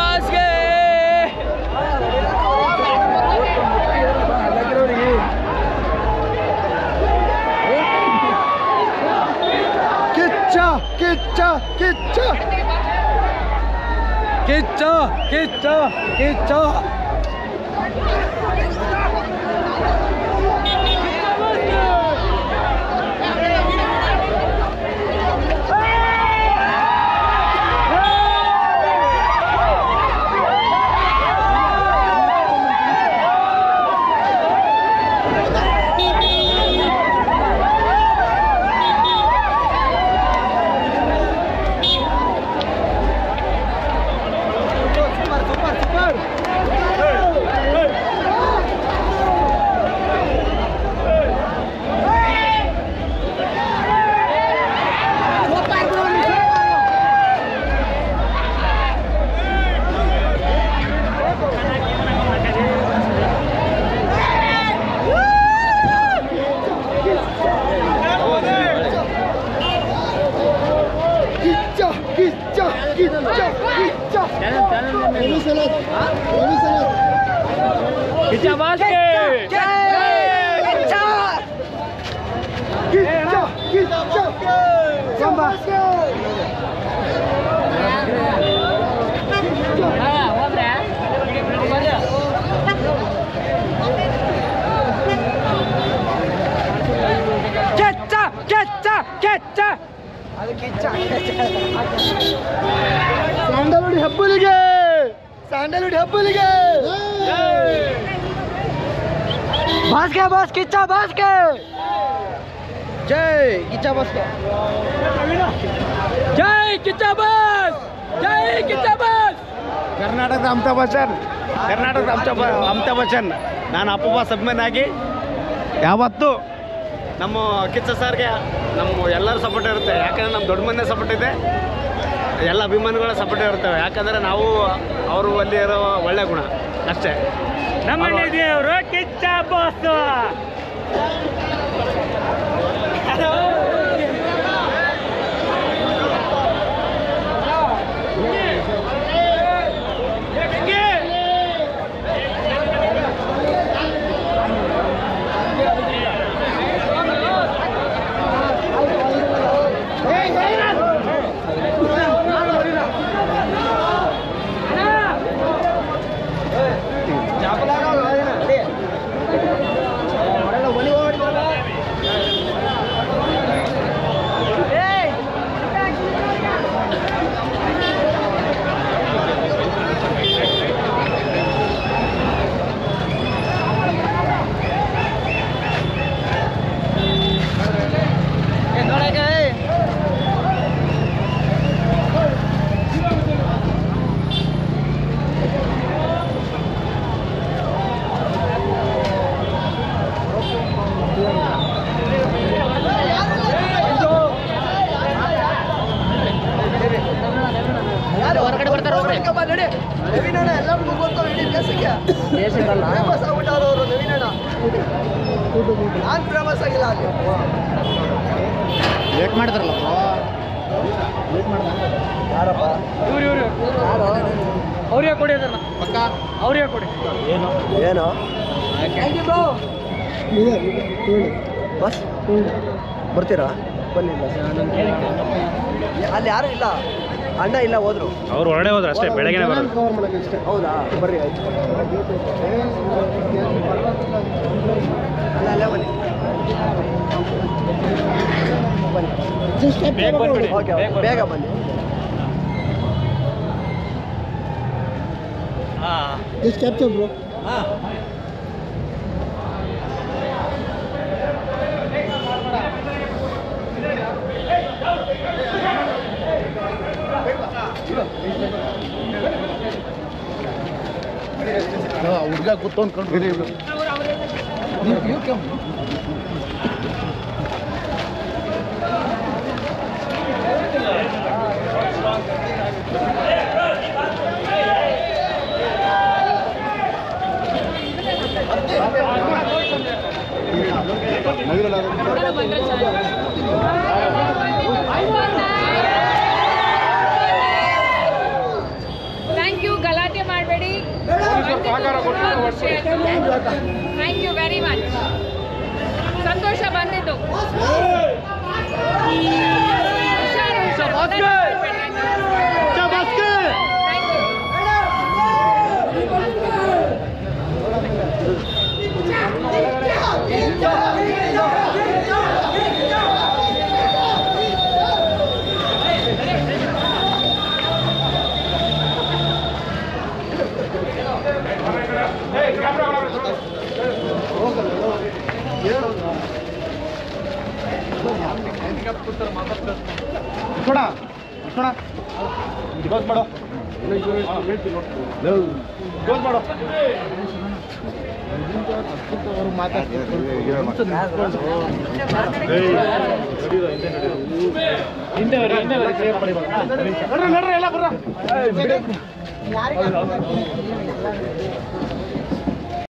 ಬಾಸ್ಗೆ ಕಿಚ್ಚ ಕಿಚ್ಚ ಕಿಚ್ಚ ಕಿಚ್ಚ ಕಿಚ್ಚ ಕಿಚ್ಚ ಕಿಚ್ಚ ಕಿಚ್ಚ ಕಿಚ್ಚ ಕಿಚ್ಚ ಕಿಚ್ಚ ಬಾಸ್ಗೆ ಕಿಚ್ಚ ಕಿಚ್ಚ ಸಂಬ ಕೆಚ್ಚ ಕೆಚ್ಚ ಕೆಚ್ಚ ಸ್ಯಾಂಡಲ್ವುಡ್ ಹೆಬ್ಬುಲಿಗೆ ಸ್ಯಾಂಡಲ್ವುಡ್ ಹೆಬ್ಬುಲಿಗೆ ಬಾಸ್ಗೆ ಬಾಸ್ ಕಿಚ್ಚ ಬಾಸ್ಗೆ ಜೈ ಕಿಚ್ಚ ಬಾಸ್ಗೆ ಜೈ ಕಿಚ್ಚ ಬಾಸ್ ಜೈ ಕಿಚ್ಚ ಬಾಸ್ ಕರ್ನಾಟಕದ ಅಮಿತಾಬ್ ಬಚ್ಚನ್ ಕರ್ನಾಟಕದ ಅಮಿತಾಬ್ ಅಮಿತಾಬ್ ಬಚ್ಚನ್ ನಾನು ಅಪ್ಪಬ್ಬ ಸಬ್ಮೇನ್ ಆಗಿ ಯಾವತ್ತೂ ನಮ್ಮ ಕಿಚ್ಚ ಸರ್ಗೆ ನಮ್ಮ ಎಲ್ಲರ ಸಪೋರ್ಟ್ ಇರುತ್ತೆ ಯಾಕಂದ್ರೆ ನಮ್ಮ ದೊಡ್ಡ ಮಂದಿ ಸಪೋರ್ಟ್ ಇದೆ ಎಲ್ಲ ಅಭಿಮಾನಿಗಳ ಸಪೋರ್ಟ್ ಇರ್ತವೆ ಯಾಕಂದರೆ ನಾವು ಅವರು ಅಲ್ಲಿ ಇರೋ ಒಳ್ಳೆ ಗುಣ ಅಷ್ಟೇ ನಮ್ಮ ದೇವರು ಕಿಚ್ಚ ಬಾಸ್ ಹೊರಗಡೆ ಬರ್ತಾರೆ ನಡಿ ನವೀನಣ್ಣ ಎಲ್ಲ ಮುಗ್ಗೋಗ್ತಾವ ಇಡೀ ದೇಶಕ್ಕೆ ಫೇಮಸ್ ಆಗ್ಬಿಟ್ಟಾರ ಅವರು ನವೀನಣ್ಣ ನಾನು ಫೇಮಸ್ ಆಗಿಲ್ಲ ಅಲ್ಲಿ ಲೇಟ್ ಮಾಡಿದ್ರಲ್ಲ ಯಾರಪ್ಪ ಇವ್ರು ಇವ್ರು ಯಾರು ಅವ್ರಿಗೆ ಕೊಡಿ ಅದನ್ನ ಅವ್ರಿಗೆ ಕೊಡಿ ಏನು ಬಸ್ ಬರ್ತೀರಾ ಬನ್ನಿ ಅಲ್ಲಿ ಯಾರು ಇಲ್ಲ ಅಣ್ಣ ಇಲ್ಲ ಹೋದ್ರು ಅವ್ರು ಹೊರಡೆ ಹೋದ್ರು ಅಷ್ಟೇ ಬೆಳಗ್ಗೆನೆ ಬರೋದು ಹೌದಾ ಬರ್ರಿ ಆಯ್ತು ಅಲ್ಲ ಅಲ್ಲೇ ಬನ್ನಿ ಬೇಗ ಬಂದ್ಬಿಡಿ. ಓಕೆ ಓಕೆ ಬೇಗ ಬನ್ನಿ ಜಸ್ಟ್ ಕ್ಯಾಪ್ಚರ್ ಬ್ರೋ ಹುಡುಗ ಕೂತ್ಕೊಂಡು ಥ್ಯಾಂಕ್ ಯು ಗಲಾಟೆ ಥ್ಯಾಂಕ್ ಯು ವೆರಿ ಮಚ್ ಸಂತೋಷ ಬಂದಿದ್ದು ಹುಷಾರು, ಹುಷಾರು. Thank you. ಕೊಡ ಕೊಡ ಕ್ಲೋಸ್ ಮಾಡು ಕ್ಲೋಸ್ ಮಾಡು ನಡ್ರಿ ನಡ್ರಿ ಎಲ್ಲ ಬರ್ರ